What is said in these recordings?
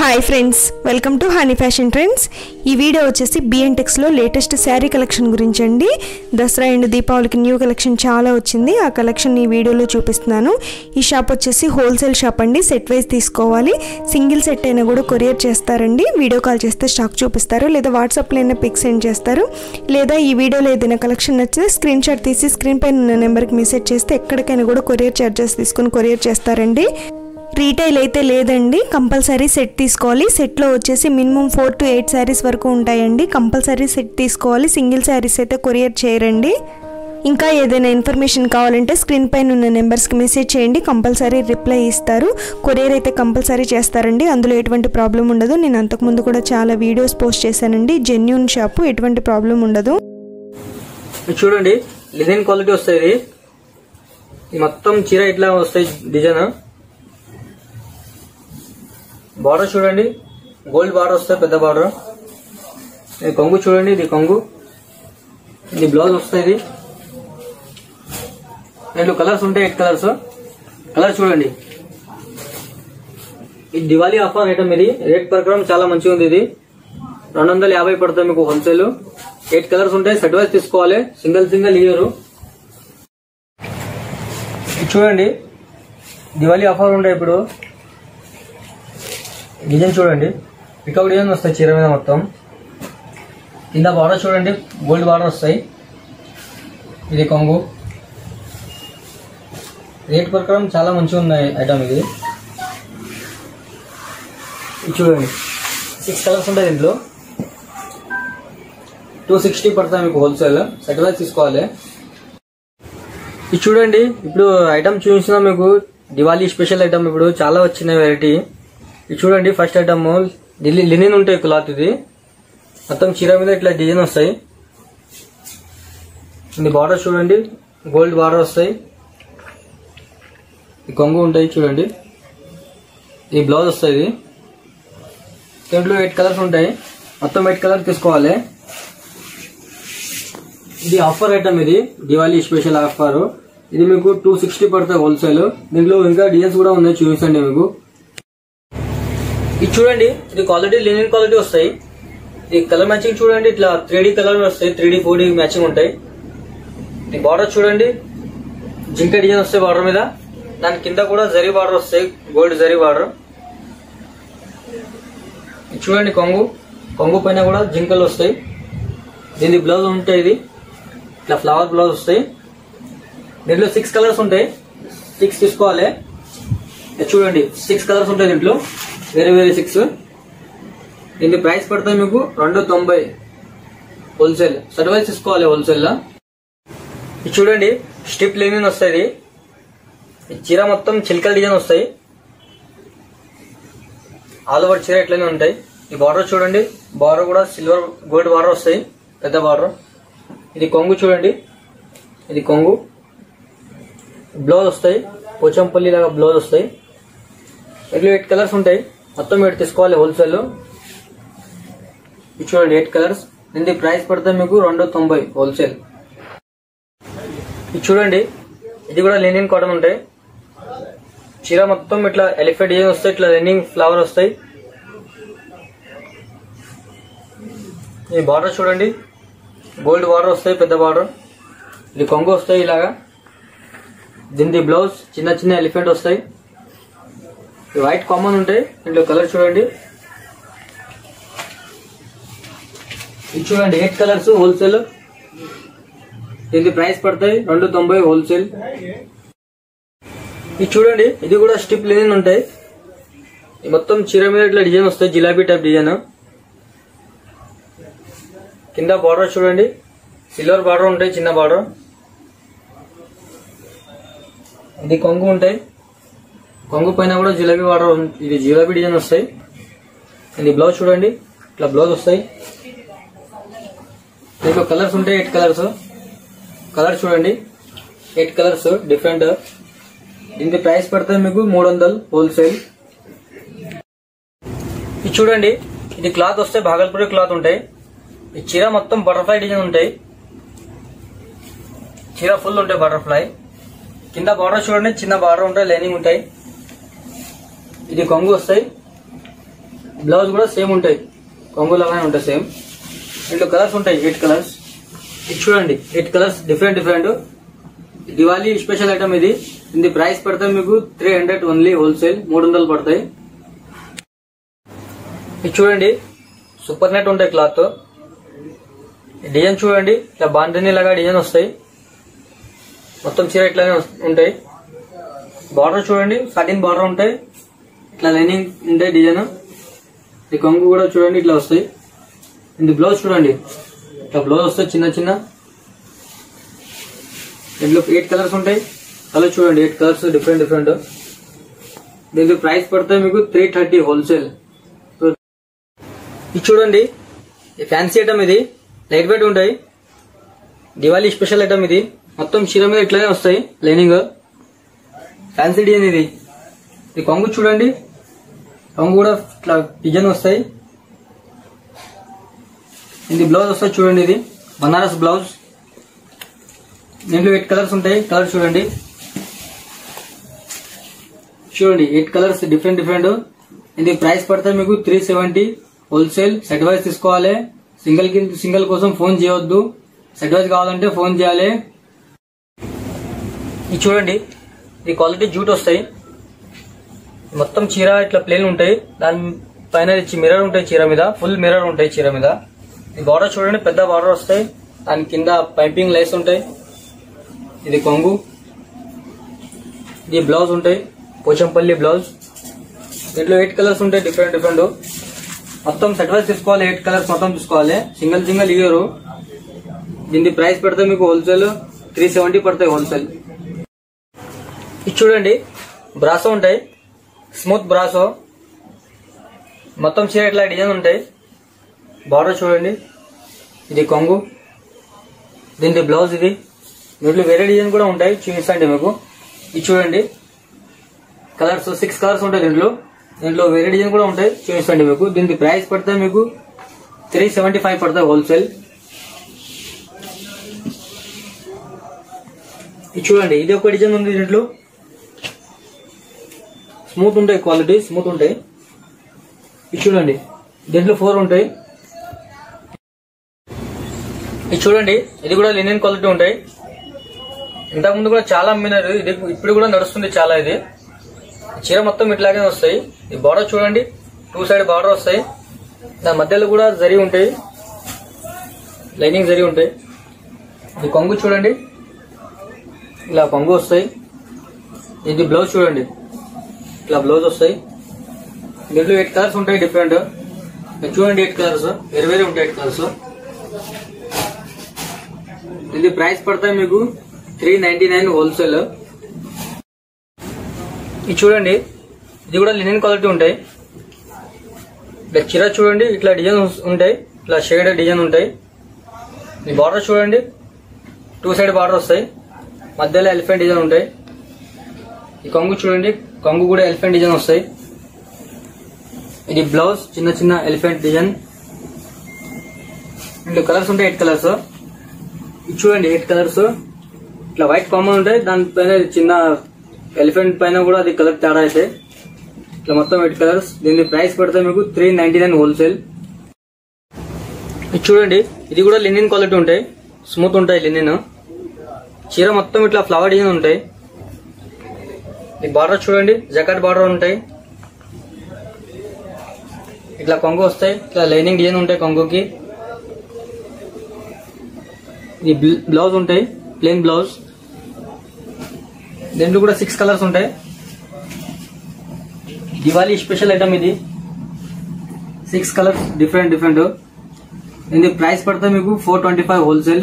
hi friends welcome to honey fashion trends ఈ video వచ్చేసి బిఎన్టెక్స్లో లేటెస్ట్ శారీ కలెక్షన్ గురించి అండి దసరా అండ్ దీపావళికి న్యూ కలెక్షన్ చాలా వచ్చింది ఆ కలెక్షన్ ఈ వీడియోలో చూపిస్తున్నాను ఈ షాప్ వచ్చేసి హోల్సేల్ షాప్ అండి సెట్ వైజ్ తీసుకోవాలి సింగిల్ సెట్ అయినా కూడా కొరియర్ చేస్తారండి వీడియో కాల్ చేస్తే స్టాక్ చూపిస్తారు లేదా వాట్సాప్లో అయినా పిక్ సెండ్ చేస్తారు లేదా ఈ వీడియోలో ఏదైనా కలెక్షన్ నచ్చితే స్క్రీన్ షాట్ తీసి స్క్రీన్ పైన ఉన్న నెంబర్కి మెసేజ్ చేస్తే ఎక్కడికైనా కూడా కొరియర్ ఛార్జెస్ తీసుకొని కొరియర్ చేస్తారండి రీటైల్ అయితే లేదండి కంపల్సరీ సెట్ తీసుకోవాలి సెట్లో వచ్చేసి minimum four to eight saris వరకు ఉంటాయండి కంపల్సరీ సెట్ తీసుకోవాలి సింగిల్ శారీస్ అయితే కొరియర్ చేయరండి ఇంకా ఏదైనా ఇన్ఫర్మేషన్ కావాలంటే స్క్రీన్ పైన ఉన్న నెంబర్స్కి మెసేజ్ చేయండి కంపల్సరీ రిప్లై ఇస్తారు కొరియర్ అయితే కంపల్సరీ చేస్తారండి అందులో ఎటువంటి ప్రాబ్లం ఉండదు నేను అంతకుముందు కూడా చాలా వీడియోస్ పోస్ట్ చేశానండి జెన్యున్ షాపు ఎటువంటి ప్రాబ్లం ఉండదు ఇది చూడండి లినెన్ క్వాలిటీ వస్తాయి ఇది ఇది మొత్తం చీర ఇట్లా వస్తాయి డిజైన్ బార్డర్ చూడండి గోల్డ్ బార్డర్ వస్తాయి పెద్ద బార్డర్ ఇది కొంగు చూడండి ఇది కొంగు ఇది బ్లౌజ్ వస్తాయి ఇది రెండు కలర్స్ ఉంటాయి ఎయిట్ కలర్స్ కలర్ చూడండి ఇది దివాళీ ఆఫర్ ఐటమ్ ఇది రేట్ ప్రకారం చాలా మంచిగా ఉంది ఇది రెండు వందల యాభై పడుతుంది మీకు హోల్సేల్ ఎయిట్ కలర్స్ ఉంటాయి సెట్ వైజ్ తీసుకోవాలి సింగిల్ సింగిల్ ఇయర్ చూడండి దివాళీ ఆఫర్ ఉంటాయి ఇప్పుడు డిజైన్ చూడండి పికప్ డిజైన్ వస్తాయి చీర మీద మొత్తం కింద బార్డర్ చూడండి గోల్డ్ బార్డర్ వస్తాయి ఇది కొంగు రేట్ ప్రకారం చాలా మంచిగా ఉన్నాయి ఐటమ్ ఇది ఇది చూడండి సిక్స్ కలర్స్ ఉంటాయి దీంట్లో టూ సిక్స్టీ పడతాయి మీకు హోల్సేల్ సెట్ వైజ్ తీసుకోవాలి ఇది చూడండి ఇప్పుడు ఐటమ్ చూపించిన మీకు దివాళీ స్పెషల్ ఐటమ్ ఇప్పుడు చాలా వచ్చినాయి వెరైటీ ఇది చూడండి ఫస్ట్ ఐటమ్ లినిన్ ఉంటాయి క్లాత్ ఇది మొత్తం చీర మీద ఇట్లా డిజైన్ వస్తాయి ఇది బార్డర్ చూడండి గోల్డ్ బార్డర్ వస్తాయి ఈ కొంగు ఉంటాయి చూడండి ఈ బ్లౌజ్ వస్తాయి దీంట్లో ఎయిట్ కలర్స్ ఉంటాయి మొత్తం ఎయిట్ కలర్ తీసుకోవాలి ఇది ఆఫర్ ఐటమ్ ఇది దివాళీ స్పెషల్ ఆఫర్ ఇది మీకు టూ సిక్స్టీ పడుతుంది హోల్సేల్ దీంట్లో ఇంకా డిజైన్స్ కూడా ఉన్నాయి చూపించండి మీకు ఇది చూడండి ఇది క్వాలిటీ లినిన్ క్వాలిటీ వస్తాయి ఇది కలర్ మ్యాచింగ్ చూడండి ఇట్లా త్రీ కలర్ వస్తాయి three D four D matching ఉంటాయి ఇది బార్డర్ చూడండి జింక డిజైన్ వస్తాయి బార్డర్ మీద దాని కింద కూడా జరీ బార్డర్ వస్తాయి గోల్డ్ జరీ బార్డర్ ఇది చూడండి కొంగు కొంగు పైన కూడా జింకలు వస్తాయి దీని బ్లౌజ్ ఉంటాయి ఇది ఇట్లా ఫ్లవర్ బ్లౌజ్ వస్తాయి దీంట్లో సిక్స్ కలర్స్ ఉంటాయి సిక్స్ తీసుకోవాలి ఇది చూడండి సిక్స్ కలర్స్ ఉంటాయి దీంట్లో వేరే వేరే సిక్స్ దీని ప్రైస్ పడుతుంది మీకు రెండు తొంభై హోల్సేల్ సర్వైస్ తీసుకోవాలి హోల్సేల్ లా ఇది చూడండి స్టిప్ లెనిన్ వస్తుంది ఈ చీర మొత్తం చిల్కల డిజైన్ వస్తాయి ఆల్ ఓవర్ చీర ఇట్లనే ఉంటాయి ఈ బార్డర్ చూడండి బార్డర్ కూడా సిల్వర్ గోల్డ్ బార్డర్ వస్తాయి పెద్ద బార్డర్ ఇది కొంగు చూడండి ఇది కొంగు బ్లౌజ్ వస్తాయి పోచంపల్లి లాగా బ్లౌజ్ వస్తాయి ఇట్లా ఎయిట్ కలర్స్ ఉంటాయి మొత్తం ఎయిట్ తీసుకోవాలి హోల్సేల్ ఇది చూడండి ఎయిట్ కలర్స్ దీని ప్రైస్ పడుతుంది మీకు రెండు తొంభై హోల్సేల్ ఇది చూడండి ఇది కూడా లెనిన్ కాటన్ ఉంటాయి చీర మొత్తం ఇట్లా ఎలిఫెంట్ డిజైన్ వస్తాయి ఇట్లా రన్నింగ్ ఫ్లవర్ వస్తాయి ఈ బార్డర్ చూడండి గోల్డ్ బార్డర్ వస్తాయి పెద్ద బార్డర్ ఇది కొంగు వస్తాయి ఇలాగా దీని బ్లౌజ్ చిన్న చిన్న ఎలిఫెంట్ వస్తాయి ఈ వైట్ కామన్ ఉంటాయి ఇంట్లో కలర్ చూడండి ఇది చూడండి ఎయిట్ కలర్స్ హోల్సేల్ దీని ప్రైస్ పడతాయి రెండు తొంభై హోల్సేల్ ఇది చూడండి ఇది కూడా స్టిప్ లెనిన్ ఉంటాయి ఈ మొత్తం చీర మీద ఇట్లా డిజైన్ వస్తాయి జిలాబీ టైప్ డిజైన్ కింద బార్డర్ చూడండి సిల్వర్ బార్డర్ ఉంటాయి చిన్న బార్డర్ ఇది కొంగు ఉంటాయి కొంగు పైన కూడా జిలాబీ బార్డర్ ఉం- ఇది జిలాబీ డిజైన్ వస్తాయి ఇది బ్లౌజ్ చూడండి ఇట్లా బ్లౌజ్ వస్తాయి దీంట్లో కలర్స్ ఉంటాయి ఎయిట్ కలర్స్ కలర్ చూడండి ఎయిట్ కలర్స్ డిఫరెంట్ దీనికి ప్రైస్ పడుతుంది మీకు మూడు వందలు హోల్సేల్ ఇది చూడండి ఇది క్లాత్ వస్తే భాగల్పూరి క్లాత్ ఉంటాయి ఈ చీర మొత్తం బటర్ఫ్లై డిజైన్ ఉంటాయి చీర ఫుల్ ఉంటాయి బటర్ఫ్లై కింద బార్డర్ చూడండి చిన్న బార్డర్ ఉంటాయి లైనింగ్ ఉంటాయి ఇది కొంగు వస్తాయి బ్లౌజ్ కూడా సేమ్ ఉంటాయి కొంగు లాగానే ఉంటాయి సేమ్ ఇంట్లో కలర్స్ ఉంటాయి ఎయిట్ కలర్స్ ఇది చూడండి eight colours different different Diwali special item ఇది ఇది ప్రైస్ పడతాయి మీకు త్రీ హండ్రెడ్ ఓన్లీ హోల్సేల్ మూడు వందలు పడతాయి ఇది చూడండి సూపర్ నెట్ ఉంటాయి క్లాత్ డిజైన్ చూడండి ఇట్లా బాండనీ లాగా డిజైన్ వస్తాయి మొత్తం చీర ఇట్లానే వస్- ఉంటాయి బార్డర్ చూడండి సాటిన్ బార్డర్ ఉంటాయి ఇట్లా లైనింగ్ ఉంటాయి డిజైన్ ఈ కొంగు కూడా చూడండి ఇట్లా వస్తాయి ఇది బ్లౌజ్ చూడండి ఇట్లా బ్లౌజ్ వస్తాయి చిన్న చిన్న దీంట్లో ఎయిట్ కలర్స్ ఉంటాయి కలర్ చూడండి ఎయిట్ కలర్స్ డిఫరెంట్ డిఫరెంట్ దీనికి ప్రైస్ పడితే మీకు త్రీ థర్టీ హోల్సేల్ ఇది చూడండి ఈ ఫ్యాన్సీ ఐటమ్ ఇది లైట్ వెయిట్ ఉంటాయి దివాళీ స్పెషల్ ఐటమ్ ఇది మొత్తం చీర మీద ఇట్లానే వస్తాయి లైనింగ్ ఫ్యాన్సీ డిజైన్ ఇది ఇది కొంగు చూడండి కొంగు కూడా ఇట్లా డిజైన్ వస్తాయి ఇది బ్లౌజ్ వస్తుంది చూడండి ఇది బనారస్ బ్లౌజ్ దీంట్లో ఎయిట్ కలర్స్ ఉంటాయి కలర్ చూడండి చూడండి ఎయిట్ కలర్స్ డిఫరెంట్ డిఫరెంట్ ఇది ప్రైస్ పడితే మీకు three seventy wholesale set wise తీసుకోవాలి సింగిల్ కి సింగిల్ కోసం ఫోన్ చేయొద్దు సెట్ వైజ్ కావాలంటే ఫోన్ చేయాలి ఇది చూడండి ఇది క్వాలిటీ జూట్ వస్తాయి మొత్తం చీర ఇట్లా ప్లేన్ ఉంటాయి దాని పైన మిర్రర్ ఉంటాయి చీర మీద ఫుల్ మిర్రర్ ఉంటాయి చీర మీద ఈ బార్డర్ చూడండి పెద్ద బార్డర్ వస్తాయి దాని కింద పైపింగ్ లైస్ ఉంటాయి ఇది కొంగు ఇది బ్లౌజ్ ఉంటాయి పోచంపల్లి బ్లౌజ్ దీంట్లో ఎయిట్ కలర్స్ ఉంటాయి డిఫరెంట్ డిఫరెంట్ మొత్తం సెట్ వైజ్ తీసుకోవాలి ఎయిట్ కలర్స్ మొత్తం తీసుకోవాలి సింగిల్ సింగిల్ ఇయర్ దీని ప్రైస్ పెడితే మీకు హోల్సేల్ త్రీ సెవెంటీ పడతాయి హోల్సేల్ ఇది చూడండి బ్రాసో ఉంటాయి స్మూత్ బ్రాసో మొత్తం చీర ఇట్లా డిజైన్ ఉంటాయి బార్డర్ చూడండి ఇది కొంగు దీంట్లో బ్లౌజ్ ఇది దీంట్లో వేరే డిజైన్ కూడా ఉంటాయి చూపిస్తాండి మీకు ఇది చూడండి కలర్స్ సిక్స్ కలర్స్ ఉంటాయి దీంట్లో దీంట్లో వేరే డిజైన్ కూడా ఉంటాయి చూపిస్తాండి మీకు దీనికి ప్రైస్ పడితే మీకు త్రీ సెవెంటీ ఫైవ్ పడతాయి హోల్సేల్ ఇది చూడండి ఇది ఒక డిజైన్ ఉంది దీంట్లో స్మూత్ ఉంటాయి క్వాలిటీ స్మూత్ ఉంటాయి ఇది చూడండి దీంట్లో ఫోర్ ఉంటాయి ఇది చూడండి ఇది కూడా లినియన్ క్వాలిటీ ఉంటాయి ఇంతకుముందు కూడా చాలా అమ్మినారు ఇది ఇప్పుడు కూడా నడుస్తుంది చాలా ఇది చీర మొత్తం ఇట్లాగే వస్తాయి ఈ బార్డర్ చూడండి టూ సైడ్ బార్డర్ వస్తాయి దాని మధ్యలో కూడా జరి ఉంటాయి లైనింగ్ జరి ఉంటాయి ఈ కొంగు చూడండి ఇలా కొంగు వస్తాయి ఇది బ్లౌజ్ చూడండి ఇట్లా బ్లౌజ్ వస్తాయి దీంట్లో ఎయిట్ కలర్స్ ఉంటాయి డిఫరెంట్ చూడండి ఎయిట్ కలర్స్ వేరే వేరే ఉంటాయి ఎయిట్ కలర్స్ ఇది ప్రైస్ పడతాయి మీకు త్రీ నైన్టీ నైన్ హోల్సేల్ ఇది చూడండి ఇది కూడా లినెన్ క్వాలిటీ ఉంటాయి ఇట్లా చీర చూడండి ఇట్లా డిజైన్ ఉంటాయి ఇట్లా షేడ్ డిజైన్ ఉంటాయి ఈ బార్డర్ చూడండి టూ సైడ్ బార్డర్ వస్తాయి మధ్యలో ఎలిఫెంట్ డిజైన్ ఉంటాయి ఈ కొంగు చూడండి కొంగు కూడా ఎలిఫెంట్ డిజైన్ వస్తాయి ఇది బ్లౌజ్ చిన్న చిన్న ఎలిఫెంట్ డిజైన్ ఇంట్లో కలర్స్ ఉంటాయి ఎయిట్ కలర్స్ ఇది చూడండి ఎయిట్ కలర్స్ ఇట్లా వైట్ కామన్ ఉంటాయి దానిపైన చిన్న ఎలిఫెంట్ పైన కూడా అది కలర్ తేడా అయితే ఇట్లా మొత్తం ఎయిట్ కలర్స్ దీని ప్రైస్ పడితే మీకు త్రీ నైన్టీ నైన్ హోల్సేల్ ఇది చూడండి ఇది కూడా లినిన్ క్వాలిటీ ఉంటాయి స్మూత్ ఉంటాయి లినిన్ చీర మొత్తం ఇట్లా ఫ్లవర్ డిజైన్ ఉంటాయి ఈ బార్డర్ చూడండి జకాట్ బార్డర్ ఉంటాయి ఇట్లా కొంగు వస్తాయి ఇట్లా లైనింగ్ డిజైన్ ఉంటాయి కొంగుకి ఇది బ్ల- బ్లౌజ్ ఉంటాయి ప్లెయిన్ బ్లౌజ్ దీంట్లో కూడా సిక్స్ కలర్స్ ఉంటాయి దివాళీ స్పెషల్ ఐటమ్ ఇది సిక్స్ కలర్స్ డిఫరెంట్ డిఫరెంట్ ఇది ప్రైస్ పడితే మీకు ఫోర్ ట్వంటీ ఫైవ్ హోల్సేల్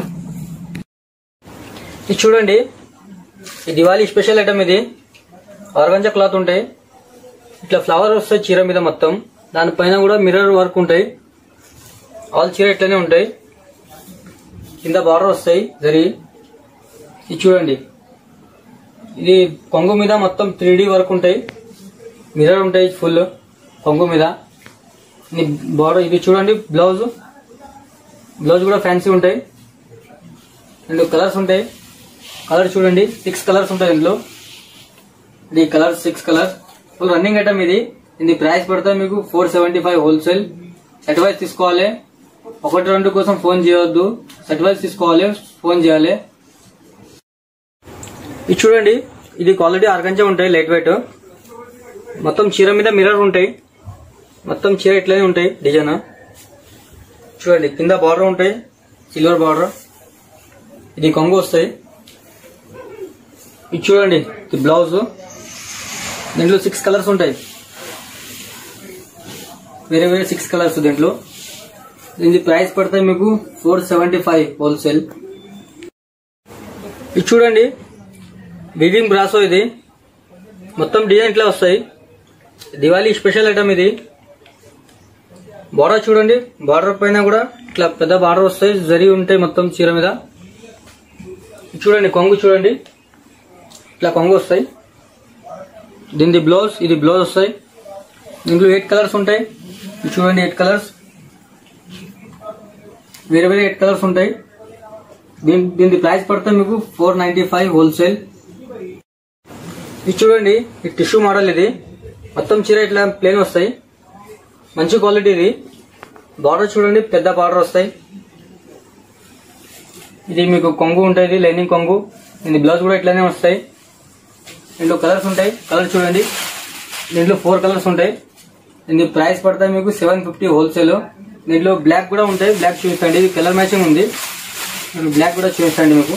ఇది చూడండి ఈ దివాళీ స్పెషల్ ఐటమ్ ఇది ఆర్గంజా క్లాత్ ఉంటాయి ఇట్లా ఫ్లవర్ వస్తాయి చీర మీద మొత్తం దానిపైన కూడా మిర్రర్ వర్క్ ఉంటాయి ఆల్ చీర ఇట్లనే ఉంటాయి కింద బార్డర్ వస్తాయి జరి ఇది చూడండి ఇది కొంగు మీద మొత్తం త్రీ వర్క్ ఉంటాయి మిర్రర్ ఉంటాయి ఫుల్ కొంగు మీద ఇది బార్డర్ ఇది చూడండి బ్లౌజ్ బ్లౌజ్ కూడా ఫ్యాన్సీ ఉంటాయి రెండు కలర్స్ ఉంటాయి కలర్ చూడండి సిక్స్ కలర్స్ ఉంటాయి ఇందులో ఇది colour six colour full running item ఇది ఇది ప్రైస్ పడుతుంది మీకు four seventy five wholesale set wise తీసుకోవాలి ఒకటి రెండు కోసం ఫోన్ చేయొద్దు సెటివైజ్ తీసుకోవాలి ఫోన్ చేయాలి ఇది చూడండి ఇది క్వాలిటీ ఆర్గంచా ఉంటాయి లైట్ వెయిట్ మొత్తం చీర మీద మిర్రర్ ఉంటాయి మొత్తం చీర ఇట్లనే ఉంటాయి డిజైన్ చూడండి కింద బార్డర్ ఉంటాయి సిల్వర్ బార్డర్ ఇది కొంగు వస్తాయి ఇది చూడండి ఇది బ్లౌజ్ దీంట్లో సిక్స్ కలర్స్ ఉంటాయి వేరే వేరే సిక్స్ కలర్స్ దీంట్లో దీని ప్రైస్ పడతాయి మీకు ఫోర్ సెవెంటీ ఫైవ్ హోల్సేల్ ఇది చూడండి వీవింగ్ బ్రాసో ఇది మొత్తం డిజైన్ ఇట్లా వస్తాయి దివాళీ స్పెషల్ ఐటమ్ ఇది బార్డర్ చూడండి బార్డర్ పైన కూడా ఇట్లా పెద్ద బార్డర్ వస్తాయి జరి ఉంటాయి మొత్తం చీర మీద ఇది చూడండి కొంగు చూడండి ఇట్లా కొంగు వస్తాయి దీనిది బ్లౌజ్ ఇది బ్లౌజ్ వస్తాయి దీంట్లో ఎయిట్ కలర్స్ ఉంటాయి ఇది చూడండి ఎయిట్ కలర్స్ వేరే వేరే ఎయిట్ కలర్స్ ఉంటాయి దీని దీని ప్రైస్ పడుతుంది మీకు ఫోర్ నైన్టీ ఫైవ్ హోల్సేల్ ఇది చూడండి ఈ టిష్యూ మోడల్ ఇది మొత్తం చీర ఇట్లా ప్లేన్ వస్తాయి మంచి క్వాలిటీ ఇది బార్డర్ చూడండి పెద్ద బార్డర్ వస్తాయి ఇది మీకు కొంగు ఉంటుంది లైనింగ్ కొంగు దీని బ్లౌజ్ కూడా ఇట్లానే వస్తాయి దీంట్లో కలర్స్ ఉంటాయి కలర్ చూడండి దీంట్లో ఫోర్ కలర్స్ ఉంటాయి దీని ప్రైస్ పడతాయి మీకు సెవెన్ ఫిఫ్టీ హోల్సేల్ దీంట్లో బ్లాక్ కూడా ఉంటాయి బ్లాక్ చూపించండి ఇది కలర్ మ్యాచింగ్ ఉంది నేను బ్లాక్ కూడా చూపిస్తాండి మీకు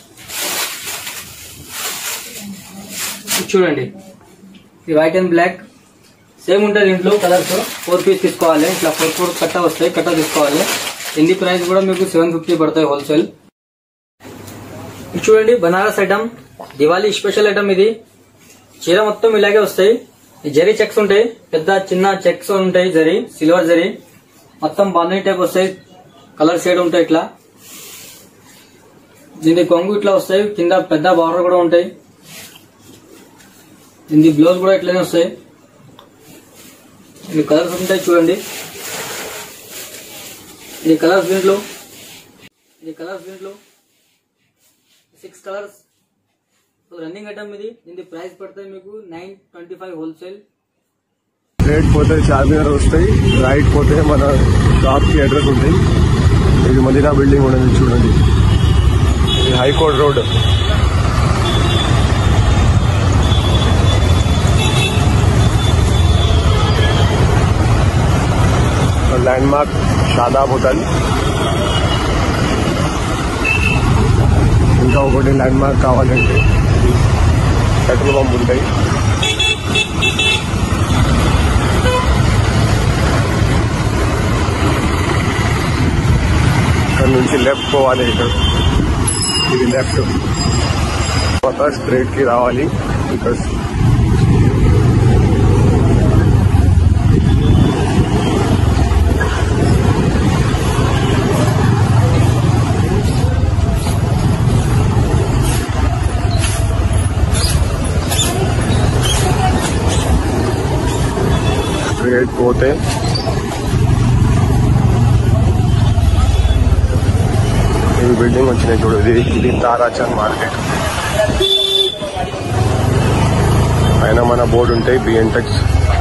ఇది చూడండి ఇది వైట్ అండ్ బ్లాక్ సేమ్ ఉంటుంది ఇంట్లో కలర్స్ ఫోర్ పీస్ తీసుకోవాలి ఇట్లా ఫోర్ ఫోర్ కట్ట వస్తాయి కట్ట తీసుకోవాలి హిందీ ప్రైస్ కూడా మీకు సెవెన్ ఫిఫ్టీ పడతాయి హోల్సేల్ ఇది చూడండి Banaras item Diwali special item ఇది చీర మొత్తం ఇలాగే వస్తాయి ఈ జరీ చెక్స్ ఉంటాయి పెద్ద చిన్న చెక్స్ ఉంటాయి జరీ సిల్వర్ జరీ మొత్తం బాంధనీ టైప్ వస్తాయి కలర్ షేడ్ ఉంటాయి ఇట్లా దీని కొంగు ఇట్లా వస్తాయి కింద పెద్ద బార్డర్ కూడా ఉంటాయి దీని బ్లౌజ్ కూడా ఇట్లానే వస్తాయి ఇది కలర్స్ ఉంటాయి చూడండి ఇది కలర్స్ దీంట్లో ఇది కలర్స్ దీంట్లో సిక్స్ కలర్స్ రన్నింగ్ ఐటమ్ ఇది దీని ప్రైస్ పడుతుంది మీకు nine twenty five wholesale rate పోతే చార్మినార్ వస్తాయి రైట్ పోతే మన షాప్ కి అడ్రస్ ఉంటాయి ఇది మదీనా బిల్డింగ్ ఉన్నది చూడండి ఇది high court road landmark Shadab hotel ఇంకా ఒకటి ల్యాండ్ మార్క్ కావాలంటే పెట్రోల్ పంప్ ఉంటాయి ఇక్కడ నుంచి లెఫ్ట్ పోవాలి ఇక్కడ ఇది లెఫ్ట్ తర్వాత స్ట్రైట్ కి రావాలి ఇక్కడ స్ట్రైట్ పోతే ఈ బిల్డింగ్ వచ్చినాయి చూడు ఇది ఇది తారాచంద్ మార్కెట్ పైన మన బోర్డు ఉంటాయి బిఎన్టెక్స్